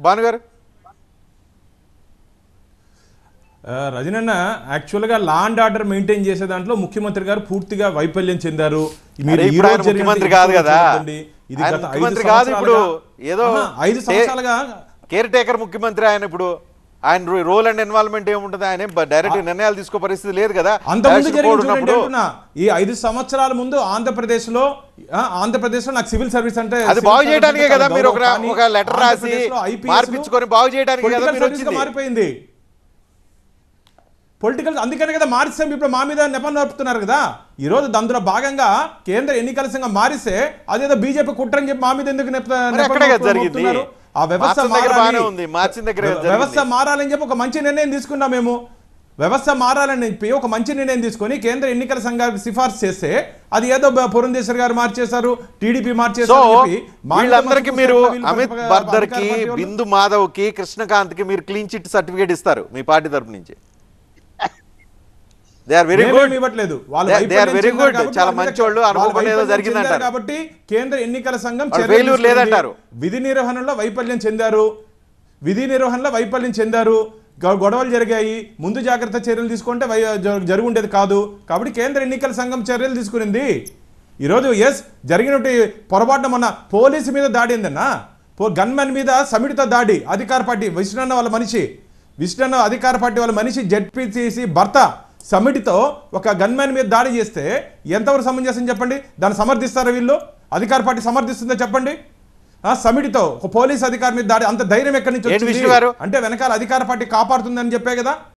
భానుగారు ఆ, రజనన్న యాక్చువల్గా law and order maintain చేసే దాంట్లో ముఖ్యమంత్రి గారు పూర్తిగా వైఫల్యం చెందారు మీరు అరే, ఈ ఇప్పుడు రోజు ఆయన జరిగిన ముఖ్యమంత్రి ఈ కాదు రోజు కదా. చూడండి, ఇది ఆయన గత ఐదు ముఖ్యమంత్రి కాదు ఇప్పుడు. సంవత్సరాలుగా- ఏదో ఆహా, ఐదు టే- సంవత్సరాలుగా కేర్ టేకర్ ముఖ్యమంత్రి ఆయన ఇప్పుడు ఆయన రో- రోల్ అండ్ ఇన్వాల్వ్మెంట్ ఏముంటుంది ఆయన ఏం డైరెక్ట్ నిర్ణయాలు తీసుకో పరిస్థితి లేదు కదా అంతకుముందు యాక్షన్ జరిగిన కోడ్ చూడండి ఉన్నప్పుడు అంటున్నా ఈ ఐదు సంవత్సరాల ముందు ఆంధ్రప్రదేశ్ లో ఆంధ్రప్రదేశ్ లో నాకు సివిల్ సర్వీస్ అంటే అది civil బాగు service చేయడానికే అంటే కదా చాలా మీరు ఒక గౌరవం. కానీ ఒక లెటర్ రాసి ఆంధ్రప్రదేశ్లో IPS లు మార్పించుకొని బాగు చేయడానికి కదా పొలిటికల్ మీరు సర్వీస్ గా వచ్చింది మారిపోయింది పొలిటికల్ అందుకనే కదా మారిస్తాం ఇప్పుడు మా మీద నెపం నడుపుతున్నారు కదా ఈ రోజు అందులో భాగంగా కేంద్ర ఎన్నికల సంఘం మారిస్తే అదేదో బీజేపీ కుట్రని చెప్పి మా మీద ఎందుకు నెప- మరి నెపం అక్కడే కదా మోపుతున్నారు? జరిగింది. ఆ వ్యవస్థ మార్చిన దగ్గర మారాలి. బాగానే ఉంది. మార్చిన దగ్గర జరిగింది. వ్యవస్థ మారాలని చెప్పి ఒక మంచి నిర్ణయం తీసుకున్నాం మేము వ్యవస్థ మారాలని చెప్పి ఒక మంచి నిర్ణయం తీసుకొని కేంద్ర ఎన్నికల సంఘానికి సిఫార్సు చేస్తే అది ఏదో బ- పురంధేశ్వర్ గారు మార్చేశారు టీడీపీ సో మార్చేశారు అని చెప్పి మా మీద వీళ్ళందరికీ మస్తు మీరు వీళ్ళు అమిత్ పక్క- బర్దర్ కి అధికార పార్టీ వాళ్ళు. బిందు మాధవ్ కి కృష్ణకాంత్ కి మీరు క్లీన్ చిట్ సర్టిఫికేట్ ఇస్తారు మీ పార్టీ తరపు నుంచి దే ఆర్ వెరీ మేమేం గుడ్ ఇవ్వట్లేదు వాళ్ళు They- they are వైఫల్యం very చెందారు good. కాబట్టి చాలా వాళ్ళ మీద- మంచోళ్ళు, వాళ్ళ అనుకోకుండా ఏదో వైఫల్యం జరిగిందంటారు. చెందారు కాబట్టి కేంద్ర ఎన్నికల సంఘం వాళ్ళు చర్యలు failure తీసుకుంది. లేదంటారు. విధి నిర్వహణలో వైఫల్యం చెందారు విధి నిర్వహణలో వైఫల్యం చెందారు గొ- గొడవలు జరిగాయి ముందు జాగ్రత్త చర్యలు తీసుకుంటే వై జ- జరుగుండేది కాదు కాబట్టి కేంద్ర ఎన్నికల సంఘం చర్యలు తీసుకునింది ఈరోజు ఎస్ జరిగినట్టు పొరపాటున మొన్న పోలీసు మీద దాడి ఏందన్నా పో గన్మెన్ మీద సమిడితో దాడి అధికార పార్టీ విష్ణన్న వాళ్ళ మనిషి విష్ణన్న అధికార పార్టీ వాళ్ళ మనిషి జడ్పీసీసీ భర్త సమిటితో ఒక గన్మ్యాన్ మీద దాడి చేస్తే ఎంతవరకు సమంజసం చెప్పండి దాన్ని సమర్థిస్తారా వీళ్ళు అధికార పార్టీ సమర్థిస్తుందో చెప్పండి ఆ సమిటితో ఒక పోలీస్ అధికారి మీద దాడి అంత ధైర్యం ఎక్కడి నుంచి ఏంటి వచ్చింది? విష్ణు గారు? అంటే వెనకాల అధికార పార్టీ కాపాడుతుందని చెప్పే కదా